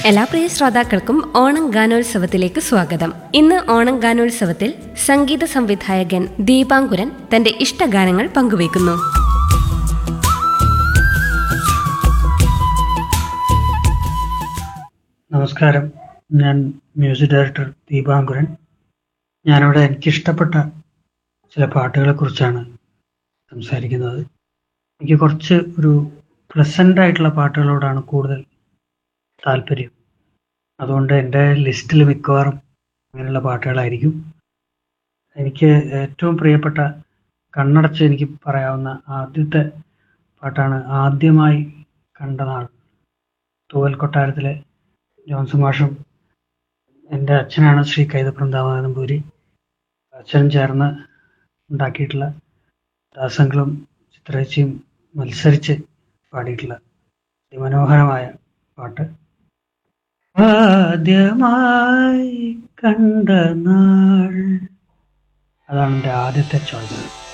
എല്ലാ പ്രിയ ശ്രോതാക്കൾക്കും ഓണം ഗാനോത്സവത്തിലേക്ക് സ്വാഗതം ഇന്ന് ഓണം ഗാനോത്സവത്തിൽ സംഗീത സംവിധായകൻ ദീപാങ്കുരൻ തന്റെ ഇഷ്ടഗാനങ്ങൾ പങ്കുവയ്ക്കുന്നു നമസ്കാരം ഞാൻ മ്യൂസിക് ഡയറക്ടർ ദീപാങ്കുരൻ ഞാനിവിടെ എനിക്കിഷ്ടപ്പെട്ട ചില പാട്ടുകളെ കുറിച്ചാണ് സംസാരിക്കുന്നത് എനിക്ക് കുറച്ച് ഒരു പ്ലസൻ്റ് ആയിട്ടുള്ള പാട്ടുകളോടാണ് കൂടുതൽ താല്പര്യം അതുകൊണ്ട് എൻ്റെ ലിസ്റ്റിൽ മിക്കവാറും അങ്ങനെയുള്ള പാട്ടുകളായിരിക്കും എനിക്ക് ഏറ്റവും പ്രിയപ്പെട്ട കണ്ണടച്ച് എനിക്ക് പറയാവുന്ന ആദ്യത്തെ പാട്ടാണ് ആദ്യമായി കണ്ട നാൾ തൂവൽ കൊട്ടാരത്തിലെ ജോൺസൺ മാഷും എൻ്റെ അച്ഛനാണ് ശ്രീ കൈതപ്രം ദാമോദരനമ്പൂരി അച്ഛനും ചേർന്ന് ഉണ്ടാക്കിയിട്ടുള്ള ദാസങ്ങളും ചിത്രേച്ചിയും മത്സരിച്ച് പാടിയിട്ടുള്ള അതിമനോഹരമായ പാട്ട് ആദ്യമായി കണ്ട നാൾ അതാണ് എൻ്റെ ആദ്യത്തെ ചോയ്സ്